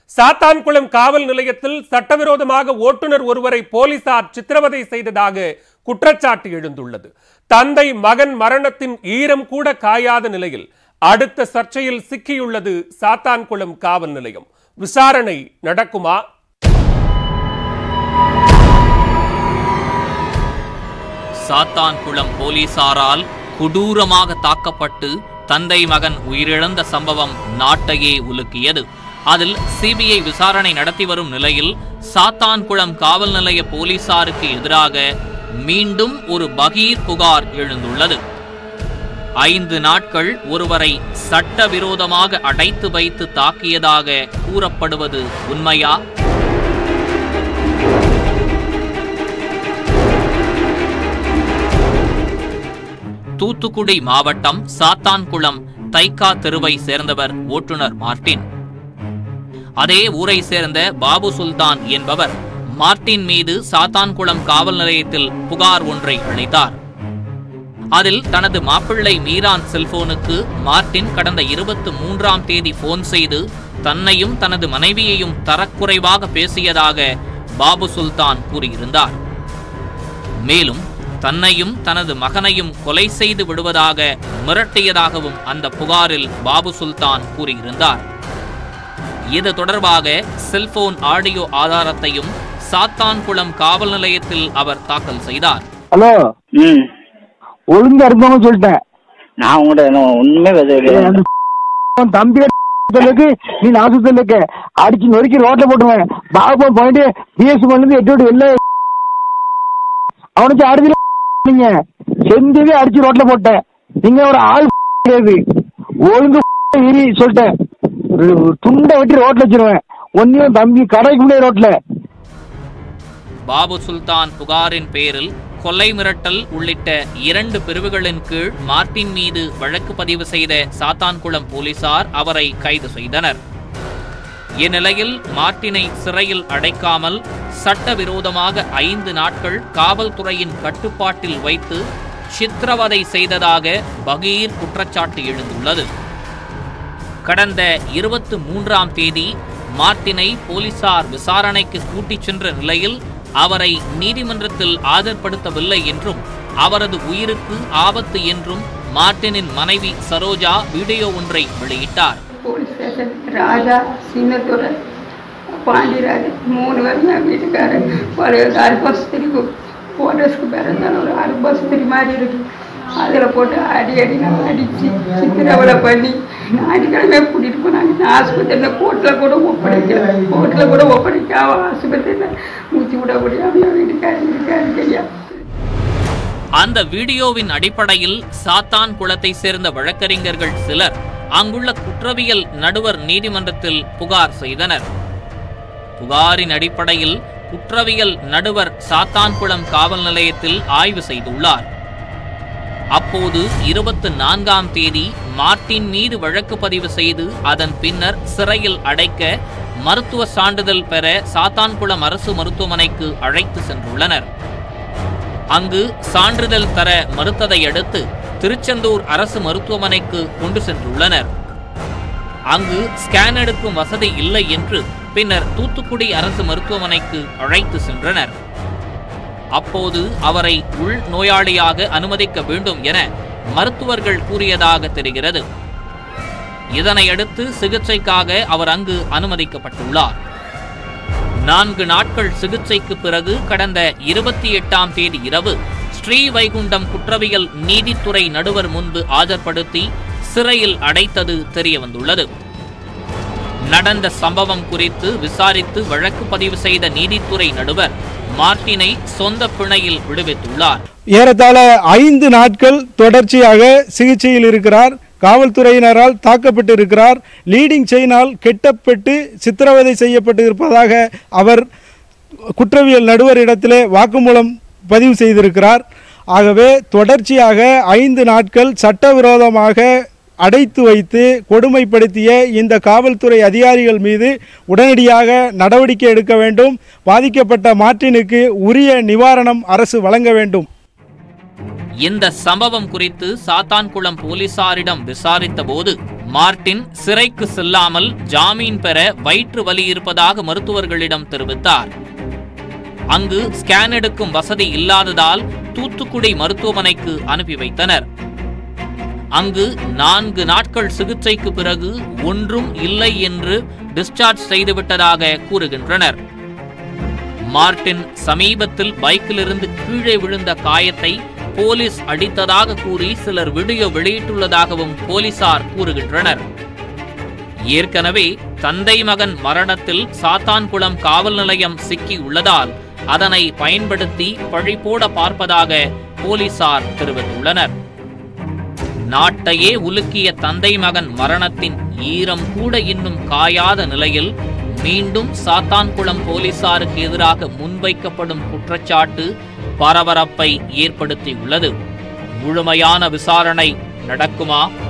சாத்தான்குளம் காவல் நிலையத்தில் சட்டவிரோதமாக ஓட்டுநர் ஒருவரை போலீசார் சித்திரவதை செய்ததாக குற்றச்சாட்டு எழுந்துள்ளது தந்தை மகன் மரணத்தின் ஈரம் கூட காயாத நிலையில் அடுத்த சர்ச்சையில் சிக்கியுள்ளது சாத்தான்குளம் காவல் நிலையம் விசாரணை நடக்குமா சாத்தான்குளம் போலீசாரால் கொடூரமாக தாக்கப்பட்டு தந்தை மகன் உயிரிழந்த சம்பவம் நாட்டையே உலுக்கியது அதில் சிபிஐ விசாரணை நடத்தி வரும் நிலையில் சாத்தான்குளம் காவல் நிலைய போலீசாருக்கு எதிராக மீண்டும் ஒரு பகீர் புகார் எழுந்துள்ளது ஐந்து நாட்கள் ஒருவரை சட்டவிரோதமாக அடைத்து வைத்து தாக்கியதாக கூறப்படுவது உண்மையா தூத்துக்குடி மாவட்டம் சாத்தான்குளம் தைக்கா தெருவை சேர்ந்தவர் ஓட்டுநர் மார்ட்டின் அதே ஊரை சேர்ந்த பாபு சுல்தான் என்பவர் மார்ட்டின் மீது சாத்தான்குளம் காவல் நிலையத்தில் புகார் ஒன்றை அளித்தார் அதில் தனது மாப்பிள்ளை மீரான் செல்போனுக்கு மார்ட்டின் கடந்த இருபத்து மூன்றாம் தேதி போன் செய்து தன்னையும் தனது மனைவியையும் தரக்குறைவாக பேசியதாக பாபு சுல்தான் கூறியிருந்தார் மேலும் தன்னையும் தனது மகனையும் கொலை செய்து விடுவதாக மிரட்டியதாகவும் அந்த புகாரில் பாபு சுல்தான் கூறியிருந்தார் இது தொடர்பாக செல்போன் ஆடியோ ஆதாரத்தையும் சாத்தான்குளம் காவல் நிலையத்தில் அவர் தாக்கல் செய்தார் ஹலோ ம் ஒழுங்கா இருந்தவங்க சொல்லிட்டேன் நான் உங்கள்கிட்ட என்ன ஒண்ணுமே ஏய், விதையில அந்த உன் தம்பி சொல்லுக்கு நீ நாசத்தில் இருக்க அடிச்சு நொறுக்கி ரோட்ல போட்டுருவேன் பாபா போயிட்டு பிஎஸ் பண்ணது எட்டு விட்டு வெளில அவனுக்கு அடிச்சு நீங்க செஞ்சதே அடிச்சு ரோட்ல போட்டேன் நீங்க ஒரு ஆள் கிடையாது ஒழுங்கு இரி சொல்லிட்டேன் ஒரு துண்டை வெட்டி ரோட்ல வச்சிருவேன் ஒன்னையும் தம்பி கடைக்கு முடியாது ரோட்ல பாபு சுல்தான் புகாரின் பேரில் கொலை மிரட்டல் உள்ளிட்ட இரண்டு பிரிவுகளின் கீழ் மார்ட்டின் மீது வழக்கு பதிவு செய்த சாத்தான்குளம் போலீசார் அவரை கைது செய்தனர் இந்நிலையில் மார்ட்டினை சிறையில் அடைக்காமல் சட்டவிரோதமாக ஐந்து நாட்கள் காவல்துறையின் கட்டுப்பாட்டில் வைத்து சித்திரவதை செய்ததாக பகீர் குற்றச்சாட்டு எழுந்துள்ளது கடந்த இருபத்து மூன்றாம் தேதி மார்ட்டினை போலீசார் விசாரணைக்கு கூட்டிச் சென்ற நிலையில் அவரை நீதிமன்றத்தில் ஆஜர்படுத்தவில்லை என்றும் அவரது உயிருக்கு ஆபத்து என்றும் மார்ட்டினின் மனைவி சரோஜா வீடியோ ஒன்றை வெளியிட்டார் போலீஸ் ஸ்டேஷன் ராஜா சின்னத்துறை பாண்டியராஜ் மூணு பேரும் என் வீட்டுக்காரர் ஒரு அல்பஸ்திரி போட்டோஸ்க்கு பிறந்தாலும் ஒரு அல்பஸ்திரி மாதிரி இருக்கு அதில் போட்டு அடி அடி நான் அடித்து சித்திரவலை பண்ணி ஞாயிற்றுக்கிழமை கூட்டிகிட்டு போனாங்க நான் ஆஸ்பத்திரியில் கோர்ட்டில் கூட ஒப்படைக்கல கோர்ட்டில் கூட ஒப்படைக்காம ஆஸ்பத்திரியில் மூச்சு விட முடியாமல் என் வீட்டுக்காரர் இருக்காரு தெரியாது அந்த வீடியோவின் அடிப்படையில் சாத்தான் குளத்தை சேர்ந்த வழக்கறிஞர்கள் சிலர் அங்குள்ள குற்றவியல் நடுவர் நீதிமன்றத்தில் புகார் செய்தனர் புகாரின் அடிப்படையில் குற்றவியல் நடுவர் சாத்தான்குளம் காவல் நிலையத்தில் ஆய்வு செய்துள்ளார் அப்போது இருபத்து நான்காம் தேதி மார்ட்டின் மீது வழக்கு பதிவு செய்து அதன் பின்னர் சிறையில் அடைக்க மருத்துவ சான்றிதழ் பெற சாத்தான்குளம் அரசு மருத்துவமனைக்கு அழைத்து சென்றுள்ளனர் அங்கு சான்றிதழ் தர மறுத்ததை அடுத்து திருச்செந்தூர் அரசு மருத்துவமனைக்கு கொண்டு சென்றுள்ளனர் அங்கு ஸ்கேன் எடுக்கும் வசதி இல்லை என்று பின்னர் தூத்துக்குடி அரசு மருத்துவமனைக்கு அழைத்து சென்றனர் அப்போது அவரை உள் நோயாளியாக அனுமதிக்க வேண்டும் என மருத்துவர்கள் கூறியதாக தெரிகிறது இதனையடுத்து சிகிச்சைக்காக அவர் அங்கு அனுமதிக்கப்பட்டுள்ளார் நான்கு நாட்கள் சிகிச்சைக்கு பிறகு கடந்த இருபத்தி எட்டாம் தேதி இரவு ஸ்ரீவைகுண்டம் குற்றவியல் நீதித்துறை நடுவர் முன்பு ஆஜர்படுத்தி சிறையில் அடைத்தது தெரியவந்துள்ளது நடந்த சம்பவம் குறித்து விசாரித்து வழக்கு பதிவு செய்த நீதித்துறை நடுவர் மார்ட்டினை சொந்த பிணையில் விடுவித்துள்ளார் ஏறத்தாழ ஐந்து நாட்கள் தொடர்ச்சியாக சிகிச்சையில் இருக்கிறார் காவல்துறையினரால் தாக்கப்பட்டு இருக்கிறார் லீடிங் செயினால் கெட்டப்பட்டு சித்திரவதை செய்யப்பட்டு இருப்பதாக அவர் குற்றவியல் நடுவர் இடத்திலே வாக்குமூலம் பதிவு செய்திருக்கிறார் ஆகவே தொடர்ச்சியாக ஐந்து நாட்கள் சட்டவிரோதமாக அடைத்து வைத்து கொடுமைப்படுத்திய இந்த காவல்துறை அதிகாரிகள் மீது உடனடியாக நடவடிக்கை எடுக்க வேண்டும் பாதிக்கப்பட்ட மார்ட்டினுக்கு உரிய நிவாரணம் அரசு வழங்க வேண்டும் இந்த சம்பவம் குறித்து சாத்தான்குளம் போலீசாரிடம் விசாரித்த போது மார்ட்டின் சிறைக்கு செல்லாமல் ஜாமீன் பெற வயிற்று வலி இருப்பதாக மருத்துவர்களிடம் தெரிவித்தார் அங்கு ஸ்கேன் எடுக்கும் வசதி இல்லாததால் தூத்துக்குடி மருத்துவமனைக்கு அனுப்பி வைத்தனர் அங்கு நான்கு நாட்கள் சிகிச்சைக்கு பிறகு ஒன்றும் இல்லை என்று டிஸ்சார்ஜ் செய்துவிட்டதாக கூறுகின்றனர் மார்ட்டின் சமீபத்தில் பைக்கிலிருந்து கீழே விழுந்த காயத்தை போலீஸ் அடித்ததாக கூறி சிலர் வீடியோ வெளியிட்டுள்ளதாகவும் போலீசார் கூறுகின்றனர் ஏற்கனவே தந்தை மகன் மரணத்தில் சாத்தான்குளம் காவல் நிலையம் சிக்கி உள்ளதால் அதனை பயன்படுத்தி பழி போட பார்ப்பதாக போலீசார் தெரிவித்துள்ளனர் நாட்டையே உலுக்கிய தந்தை மகன் மரணத்தின் ஈரம் கூட இன்னும் காயாத நிலையில் மீண்டும் சாத்தான்குளம் போலீசாருக்கு எதிராக முன்வைக்கப்படும் குற்றச்சாட்டு பரபரப்பை ஏற்படுத்தியுள்ளது முழுமையான விசாரணை நடக்குமா